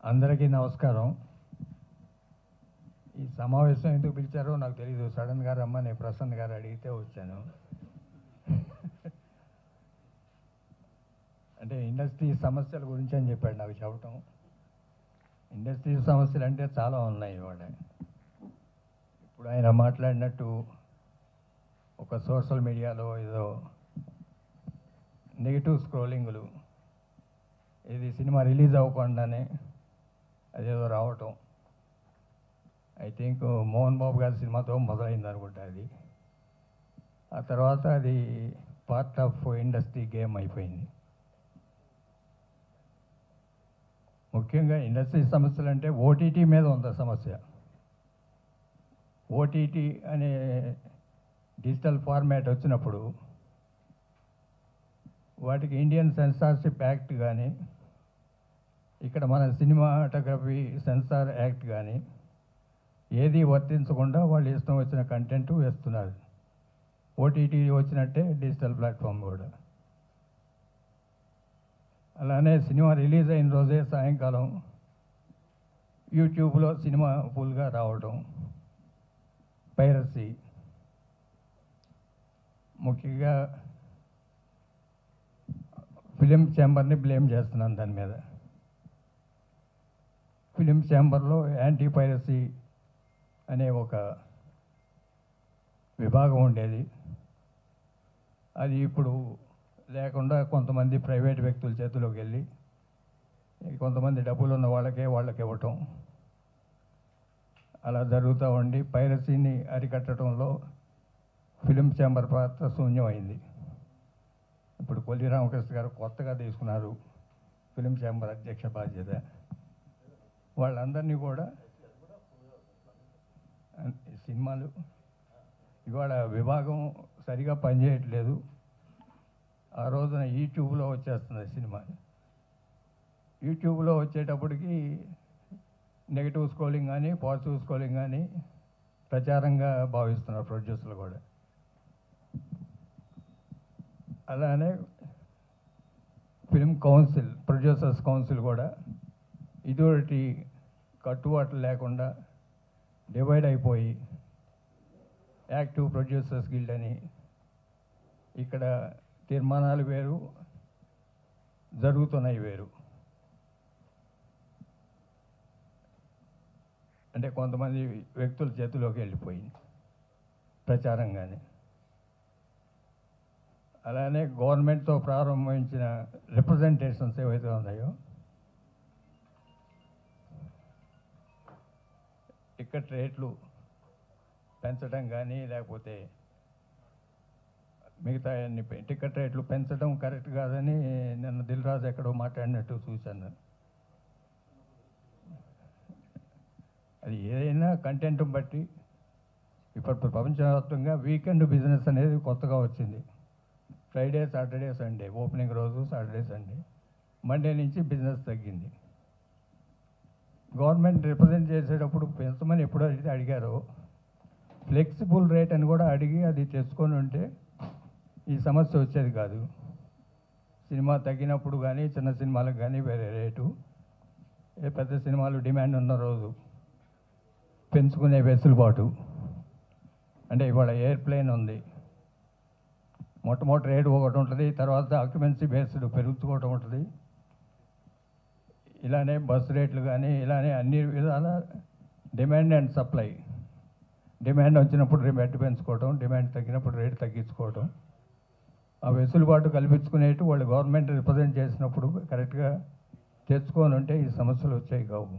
అందరికీ నమస్కారం ఈ సమావేశం ఎందుకు పిలిచారో నాకు తెలియదు సడన్గా రమ్మని ప్రసన్న గారు అడిగితే వచ్చాను అంటే ఇండస్ట్రీ సమస్యల గురించి అని చెప్పాడు నాకు చెప్పటం ఇండస్ట్రీ సమస్యలు అంటే చాలా ఉన్నాయి ఇవాళ ఇప్పుడు ఆయన మాట్లాడినట్టు ఒక సోషల్ మీడియాలో ఏదో నెగిటివ్ స్క్రోలింగులు ఇది సినిమా రిలీజ్ అవ్వకుండానే అదేదో రావటం ఐ థింక్ మోహన్ బాబు గారి సినిమాతో మొదలైంది అనుకుంటా అది ఆ తర్వాత అది పార్ట్ ఆఫ్ ఇండస్ట్రీ గేమ్ అయిపోయింది ముఖ్యంగా ఇండస్ట్రీ సమస్యలు అంటే ఓటీటీ మీద ఉంది సమస్య ఓటీటీ అనే డిజిటల్ ఫార్మాట్ వచ్చినప్పుడు వాటికి ఇండియన్ సెన్సార్షిప్ యాక్ట్ కానీ ఇక్కడ మన సినిమాటోగ్రఫీ సెన్సార్ యాక్ట్ కానీ ఏది వర్తించకుండా వాళ్ళు ఇష్టం వచ్చిన కంటెంట్ వేస్తున్నారు ఓటీటీ వచ్చినట్టే డిజిటల్ ప్లాట్ఫామ్ కూడా అలానే సినిమా రిలీజ్ అయిన రోజే సాయంకాలం యూట్యూబ్లో సినిమా ఫుల్గా రావడం పైరసీ ముఖ్యంగా ఫిలిం ఛాంబర్ని బ్లేమ్ చేస్తున్నాను దాని మీద ఫిలిం ఛాంబర్లో యాంటీ పైరసీ అనే ఒక విభాగం ఉండేది అది ఇప్పుడు లేకుండా కొంతమంది ప్రైవేట్ వ్యక్తుల చేతిలోకి వెళ్ళి కొంతమంది డబ్బులు ఉన్న వాళ్ళకే వాళ్ళకి ఇవ్వటం అలా జరుగుతూ ఉండి పైరసీని అరికట్టడంలో ఫిలిం ఛాంబర్ పాత్ర శూన్యమైంది ఇప్పుడు కొల్లి రామకృష్ణ గారు కొత్తగా తీసుకున్నారు ఫిలిం ఛాంబర్ అధ్యక్ష బాధ్యత వాళ్ళందరినీ కూడా ఈ సినిమాలు ఇవాళ విభాగం సరిగా పనిచేయట్లేదు ఆ రోజున యూట్యూబ్లో వచ్చేస్తుంది సినిమా యూట్యూబ్లో వచ్చేటప్పటికి నెగిటివ్ స్కోలింగ్ కానీ పాజిటివ్ స్కోలింగ్ కానీ ప్రచారంగా భావిస్తున్నారు ప్రొడ్యూసర్లు కూడా అలానే ఫిల్మ్ కౌన్సిల్ ప్రొడ్యూసర్స్ కౌన్సిల్ కూడా ఇటువంటి కట్టుబాట్లు లేకుండా డివైడ్ అయిపోయి యాక్టివ్ ప్రొడ్యూసర్స్ గిల్డ్ అని ఇక్కడ తీర్మానాలు వేరు జరుగుతున్నాయి వేరు అంటే కొంతమంది వ్యక్తుల చేతిలోకి వెళ్ళిపోయింది ప్రచారంగానే అలానే గవర్నమెంట్తో ప్రారంభించిన రిప్రజెంటేషన్స్ ఏవైతే ఉన్నాయో టికెట్ రేట్లు పెంచడం కానీ లేకపోతే మిగతా అన్ని పె- టికెట్ రేట్లు పెంచడం కరెక్ట్ కాదని నిన్న దిల్ రాజు ఎక్కడో మాట్లాడినట్టు చూశాను అది ఏదైనా కంటెంట్ బట్టి ఇప్పుడు ప్రపంచవ్యాప్తంగా వీకెండ్ బిజినెస్ అనేది కొత్తగా వచ్చింది ఫ్రైడే సాటర్డే సండే ఓపెనింగ్ రోజు సాటర్డే సండే మండే నుంచి బిజినెస్ తగ్గింది గవర్నమెంట్ రిప్రజెంట్ చేసేటప్పుడు పెంచమని ఎప్పుడైతే అడిగారో ఫ్లెక్సిబుల్ రేట్ అని కూడా అడిగి అది తెచ్చుకొని ఉంటే ఈ సమస్య వచ్చేది కాదు సినిమా తగ్గినప్పుడు కానీ చిన్న సినిమాలకు కానీ వేరే రేటు ఏ పెద్ద సినిమాలు డిమాండ్ ఉన్న రోజు పెంచుకునే వెసులుబాటు అంటే ఇవాళ ఎయిర్ప్లేన్ ఉంది మొట్టమొదటి రేటు ఒకటి ఉంటుంది తర్వాత ఆక్యుపెన్సీ బేస్డ్ పెరుగుకోవటం ఉంటుంది ఇలానే బస్ రేట్లు కానీ ఇలానే అన్ని విధాల డిమాండ్ అండ్ సప్లై డిమాండ్ వచ్చినప్పుడు రేటు పెంచుకోవటం డిమాండ్ తగ్గినప్పుడు రేటు తగ్గించుకోవటం ఆ వెసులుబాటు కల్పించుకునేట్టు వాళ్ళు గవర్నమెంట్ రిప్రజెంట్ చేసినప్పుడు కరెక్ట్గా తెచ్చుకొని ఉంటే ఈ సమస్యలు వచ్చాయి కావు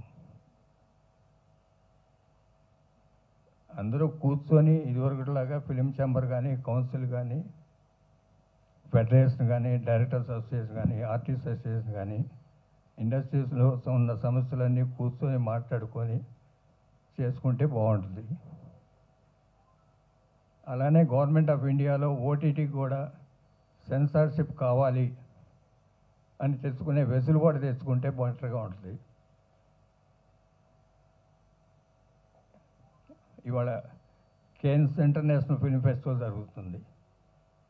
అందరూ కూర్చొని ఇదివరకులాగా ఫిలిం ఛాంబర్ కానీ కౌన్సిల్ కానీ ఫెడరేషన్ కానీ డైరెక్టర్స్ అసోసియేషన్ కానీ ఆర్టిస్ట్ అసోసియేషన్ కానీ ఇండస్ట్రీస్లో ఉన్న సమస్యలన్నీ కూర్చొని మాట్లాడుకొని చేసుకుంటే బాగుంటుంది అలానే గవర్నమెంట్ ఆఫ్ ఇండియాలో ఓటీటీ కూడా సెన్సార్షిప్ కావాలి అని తెచ్చుకునే వెసులుబాటు తెచ్చుకుంటే బెటర్గా ఉంటుంది ఇవాళ కేన్స్ ఇంటర్నేషనల్ ఫిల్మ్ ఫెస్టివల్ జరుగుతుంది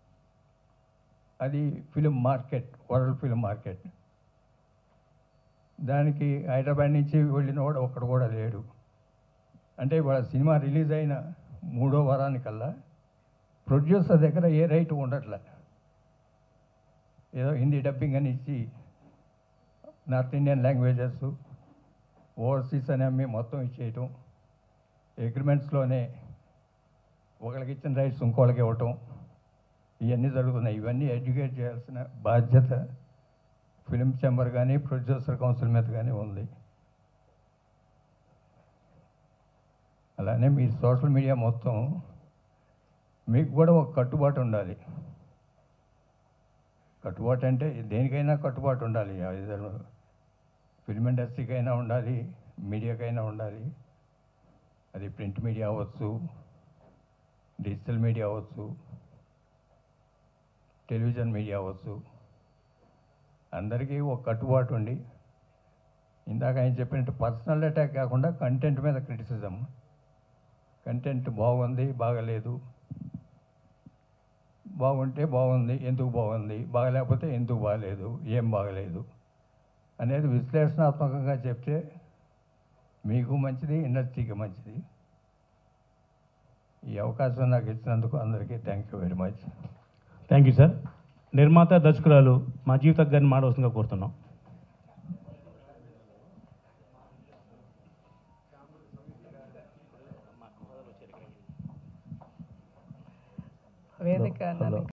అది film market world film market దానికి హైదరాబాద్ నుంచి వెళ్ళిన వాడు ఒక్కడు కూడా లేడు అంటే ఇవాళ సినిమా రిలీజ్ అయిన మూడో వారానికల్లా ప్రొడ్యూసర్ దగ్గర ఏ రైట్ ఉండట్లే ఏదో హిందీ డబ్బింగ్ అని ఇచ్చి నార్త్ ఇండియన్ లాంగ్వేజెస్ ఓవర్సీస్ అని అమ్మి మొత్తం ఇచ్చేయటం అగ్రిమెంట్స్లోనే ఒకరికి ఇచ్చిన రైట్స్ ఇంకోళ్ళకి ఇవ్వటం ఇవన్నీ జరుగుతున్నాయి ఇవన్నీ ఎడ్యుకేట్ చేయాల్సిన బాధ్యత ఫిలిం ఛాంబర్ కానీ ప్రొడ్యూసర్ కౌన్సిల్ మీద కానీ ఉంది అలానే మీ సోషల్ మీడియా మొత్తం మీకు కూడా ఒక కట్టుబాటు ఉండాలి కట్టుబాటు అంటే దేనికైనా కట్టుబాటు ఉండాలి either ఫిల్మ్ ఇండస్ట్రీకైనా ఉండాలి మీడియాకైనా ఉండాలి అది ప్రింట్ మీడియా అవ్వచ్చు డిజిటల్ మీడియా అవ్వచ్చు టెలివిజన్ మీడియా అవ్వచ్చు అందరికీ ఒక కట్టుబాటు ఉండి ఇందాక ఆయన చెప్పినట్టు పర్సనల్ అటాక్ కాకుండా కంటెంట్ మీద క్రిటిసిజం కంటెంట్ బాగుంది బాగలేదు బాగుంటే బాగుంది ఎందుకు బాగుంది బాగలేకపోతే ఎందుకు బాగలేదు ఏం బాగలేదు అనేది విశ్లేషణాత్మకంగా చెప్తే మీకు మంచిది ఇండస్ట్రీకి మంచిది ఈ అవకాశం నాకు ఇచ్చినందుకు అందరికీ thank you very much thank you sir నిర్మాత దర్శకురాలు మా జీవిత గారిని మాడవలసిందిగా కోరుతున్నాం వేదిక హలో. నన్ను